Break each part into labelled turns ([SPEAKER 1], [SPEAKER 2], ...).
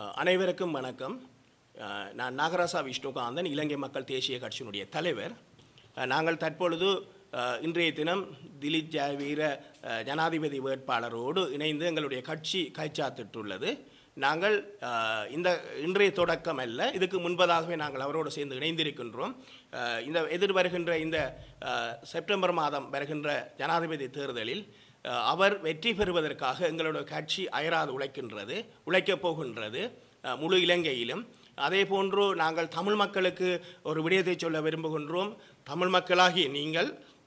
[SPEAKER 1] அஹ், அனைவருக்கும் வணக்கம் அஹ், நான் நாகராசா விஷ்ணுகாந்தன் இலங்கை மக்கள் தேசிய கட்சியினுடைய தலைவர் அஹ், நாங்கள் தற்பொழுது அஹ், இன்றைய தினம் திலீப் ஜாவீர அஹ், ஜனாதிபதி வேட்பாளரோடு இணைந்து எங்களுடைய கட்சி கைச்சாத்திட்டுள்ளது நாங்கள் அஹ், இந்த இன்றைய தொடக்கம் அல்ல இதுக்கு முன்பதாகவே நாங்கள் அவரோடு சேர்ந்து இணைந்திருக்கின்றோம் அஹ், இந்த எதிர்வருகின்ற இந்த அஹ், செப்டம்பர் மாதம் வருகின்ற ஜனாதிபதி தேர்தலில் அஹ், அவர் வெற்றி பெறுவதற்காக எங்களுடைய கட்சி அயராது உழைக்கின்றது உழைக்கப் போகின்றது அஹ், முழு இலங்கையிலும் அதே போன்று நாங்கள் தமிழ் மக்களுக்கு ஒரு விடயத்தை சொல்ல விரும்புகின்றோம் தமிழ் மக்களாகிய நீங்கள்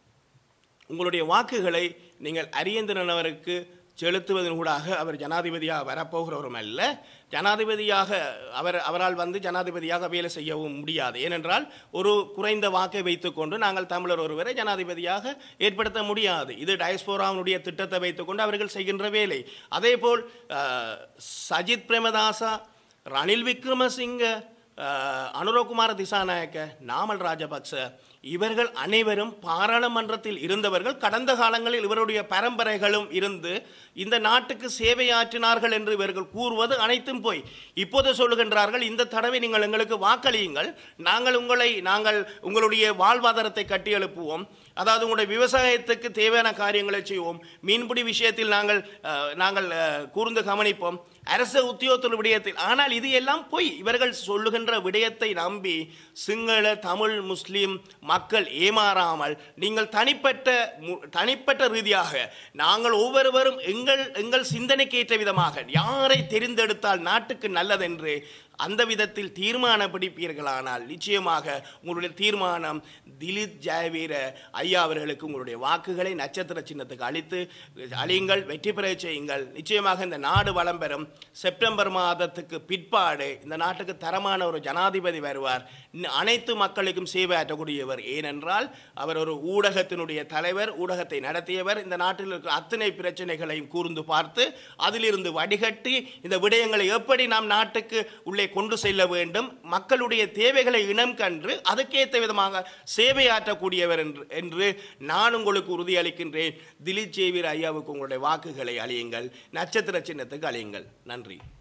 [SPEAKER 1] உங்களுடைய வாக்குகளை நீங்கள் அரியந்திரனவருக்கு செலுத்துவதன் ஊடாக அவர் ஜனாதிபதியாக வரப்போகிறவரும் அல்ல ஜனாதிபதியாக அவர் அவரால் வந்து ஜனாதிபதியாக வேலை செய்யவும் முடியாது ஏனென்றால் ஒரு குறைந்த வாக்கை வைத்துக்கொண்டு நாங்கள் தமிழர் ஒருவரை ஜனாதிபதியாக ஏற்படுத்த முடியாது இது டயஸ்போராவினுடைய திட்டத்தை வைத்துக்கொண்டு அவர்கள் செய்கின்ற வேலை அதேபோல் அஹ், சஜித் பிரேமதாசா ரணில் விக்ரமசிங்க அஹ், அனுரகுமார திசாநாயக்க நாமல் ராஜபக்ச இவர்கள் அனைவரும் பாராளுமன்றத்தில் இருந்தவர்கள் கடந்த காலங்களில் இவருடைய பரம்பரைகளும் இருந்து இந்த நாட்டுக்கு சேவையாற்றினார்கள் என்று இவர்கள் கூறுவது அனைத்தும் போய் இப்போது சொல்லுகின்றார்கள் இந்த தடவை நீங்கள் எங்களுக்கு வாக்களியுங்கள் நாங்கள் உங்களை நாங்கள் உங்களுடைய வாழ்வாதாரத்தை கட்டியெழுப்புவோம் அதாவது உங்களுடைய விவசாயத்துக்கு தேவையான காரியங்களை செய்வோம் மீன்பிடி விஷயத்தில் நாங்கள் அஹ், நாங்கள் அஹ், கூர்ந்து கவனிப்போம் அரச உத்தியோகத்தர் விடயத்தில் ஆனால் இது எல்லாம் பொய் இவர்கள் சொல்லுகின்ற விடயத்தை நம்பி சிங்கள தமிழ் முஸ்லீம் மக்கள் ஏமாறாமல் நீங்கள் தனிப்பட்ட மு- தனிப்பட்ட ரீதியாக நாங்கள் ஒவ்வொருவரும் எங்கள் எங்கள் சிந்தனைக்கு ஏற்ற விதமாக யாரை தெரிந்தெடுத்தால் நாட்டுக்கு நல்லதென்று அந்த விதத்தில் தீர்மானம் பிடிப்பீர்களானால் நிச்சயமாக உங்களுடைய தீர்மானம் திலீப் ஜெயவீர ஐயா அவர்களுக்கு உங்களுடைய வாக்குகளை நட்சத்திர சின்னத்துக்கு அளித்து அழியுங்கள் வெற்றி பெற செய்யுங்கள் நிச்சயமாக இந்த நாடு வளம் பெறும் செப்டம்பர் மாதத்துக்கு பிற்பாடு இந்த நாட்டுக்கு தரமான ஒரு ஜனாதிபதி வருவார் இன்னும் அனைத்து மக்களுக்கும் சேவை ஆற்றக்கூடியவர் ஏனென்றால் அவர் ஒரு ஊடகத்தினுடைய தலைவர் ஊடகத்தை நடத்தியவர் இந்த நாட்டில் இருக்கிற அத்தனை பிரச்சனைகளையும் கூர்ந்து பார்த்து அதிலிருந்து வடிகட்டி இந்த விடயங்களை எப்படி நாம் நாட்டுக்கு உள்ளே கொண்டு செல்ல வேண்டும் மக்களுடைய தேவைகளை இனம் கண்டு அதுக்கேற்ற விதமாக சேவையாற்றக்கூடியவர் என்று என்று நான் உங்களுக்கு உறுதியளிக்கின்றேன் திலீப் ஜேவீர் ஐயாவுக்கு உங்களுடைய வாக்குகளை அழியுங்கள் நட்சத்திர சின்னத்துக்கு அழியுங்கள் நன்றி